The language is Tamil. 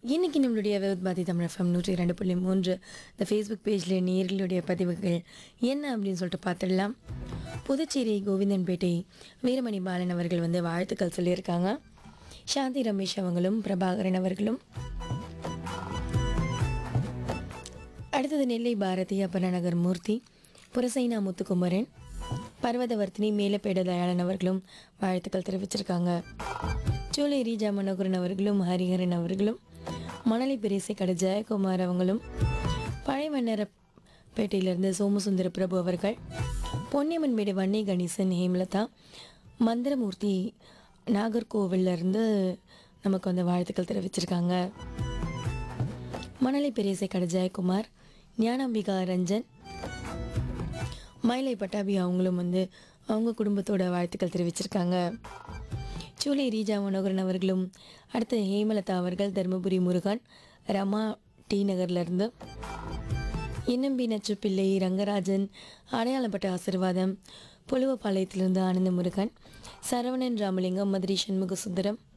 இன்னைக்கு நம்மளுடைய விவாதி தமிழ் எஃப்எம் நூற்றி இரண்டு புள்ளி மூன்று இந்த ஃபேஸ்புக் பேஜில் நேர்களுடைய பதிவுகள் என்ன அப்படின்னு சொல்லிட்டு பார்த்துடலாம் புதுச்சேரி கோவிந்தன்பேட்டை வீரமணி பாலன் அவர்கள் வந்து வாழ்த்துக்கள் சொல்லியிருக்காங்க சாந்தி ரமேஷ் அவங்களும் பிரபாகரன் அவர்களும் அடுத்தது நெல்லை பாரதி அப்பநகர் மூர்த்தி புரசைனா முத்துக்குமரன் பர்வதவர்த்தினி மேலப்பேட தயாளன் அவர்களும் வாழ்த்துக்கள் தெரிவிச்சிருக்காங்க சூளை ரீஜா மனோகரன் அவர்களும் ஹரிஹரன் அவர்களும் மணலி பெரிசை கடை ஜெயக்குமார் அவங்களும் பழையவண்ணரப்பேட்டையிலிருந்து சோமசுந்தர பிரபு அவர்கள் பொன்னியம்மன் மேடு வன்னி கணேசன் ஹேமலதா மந்திரமூர்த்தி நாகர்கோவில்ல இருந்து நமக்கு வந்து வாழ்த்துக்கள் தெரிவிச்சிருக்காங்க மணலி பெரியசை கடை ஜெயக்குமார் ஞானாம்பிகா ரஞ்சன் மயிலை பட்டாபி அவங்களும் வந்து அவங்க குடும்பத்தோட வாழ்த்துக்கள் தெரிவிச்சிருக்காங்க சூலை ரீஜா மனோகரன் அவர்களும் அடுத்து ஹேமலதா அவர்கள் தருமபுரி முருகன் ரமா டி நகர்லேருந்து இன்னம்பி நச்சுப்பிள்ளை ரங்கராஜன் அடையாளப்பட்ட ஆசிர்வாதம் புலுவப்பாளையத்திலிருந்து ஆனந்த முருகன் சரவணன் ராமலிங்கம் மதுரை சண்முக சுந்தரம்